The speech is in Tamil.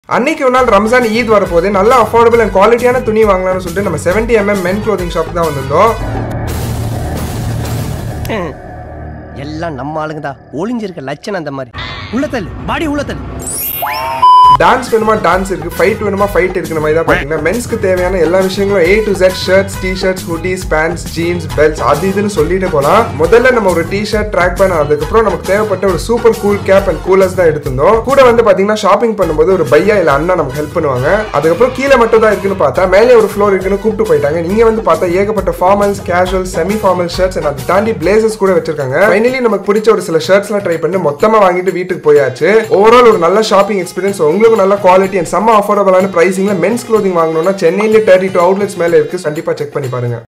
அன்னைக்கு ஒரு நாள் ரம்ஜான் ஈத் வரப்போது நல்ல அஃபோர்டபுள் அண்ட் குவாலிட்டியான துணி வாங்கலாம்னு சொல்லிட்டு நம்ம 70 எம்எம் மென் க்ளோதிங் ஷாப் தான் வந்திருந்தோம் எல்லாம் நம்ம ஆளுங்க தான் ஒளிஞ்சிருக்க லட்சணம் அந்த மாதிரி உள்ளத்தல் பாடி உள்ளத்தல் டான்ஸ் வேணுமா டான்ஸ் இருக்கு ஃபைட் வேணுமா ஃபைட் இருக்கிற மாதிரி தான் பாத்தீங்கன்னா மென்ஸ்க்கு தேவையான எல்லா விஷயங்களும் A to Z shirts T shirts hoodies pants jeans belts அது இதுன்னு சொல்லிட்டு போலாம் முதல்ல நம்ம ஒரு டி ஷர்ட் ட்ராக் பேன் அதுக்கப்புறம் நமக்கு தேவைப்பட்ட ஒரு super cool cap and coolers தான் எடுத்திருந்தோம் கூட வந்து பாத்தீங்கன்னா ஷாப்பிங் பண்ணும்போது ஒரு பையா இல்ல அண்ணா நமக்கு ஹெல்ப் பண்ணுவாங்க அதுக்கப்புறம் கீழே மட்டும் தான் இருக்குன்னு பார்த்தா மேலே ஒரு ஃப்ளோர் இருக்குன்னு கூப்பிட்டு போயிட்டாங்க நீங்க வந்து பார்த்தா ஏகப்பட்ட formals casual semi formal shirts and அதை தாண்டி பிளேசஸ் கூட வச்சிருக்காங்க ஃபைனலி நமக்கு பிடிச்ச ஒரு சில ஷர்ட்ஸ்லாம் ட்ரை பண்ணி மொத்தமா வாங்கிட்டு வீட்டுக்கு போயாச்சு ஓவரால் ஒரு நல்ல ஷாப்பிங் எக்ஸ்பீரியன்ஸ் உங்களுக்கு நல்ல குவாலிட்டி அண்ட் செம்ம அஃபோர்டபுளான பிரைசிங்ல மென்ஸ் க்ளோதிங் வாங்கணும்னா சென்னையில தேர்ட்டி டூ அவுட்லெட்ஸ் மேல இருக்கு கண்டிப்பா செக் பண்ணி பாருங்க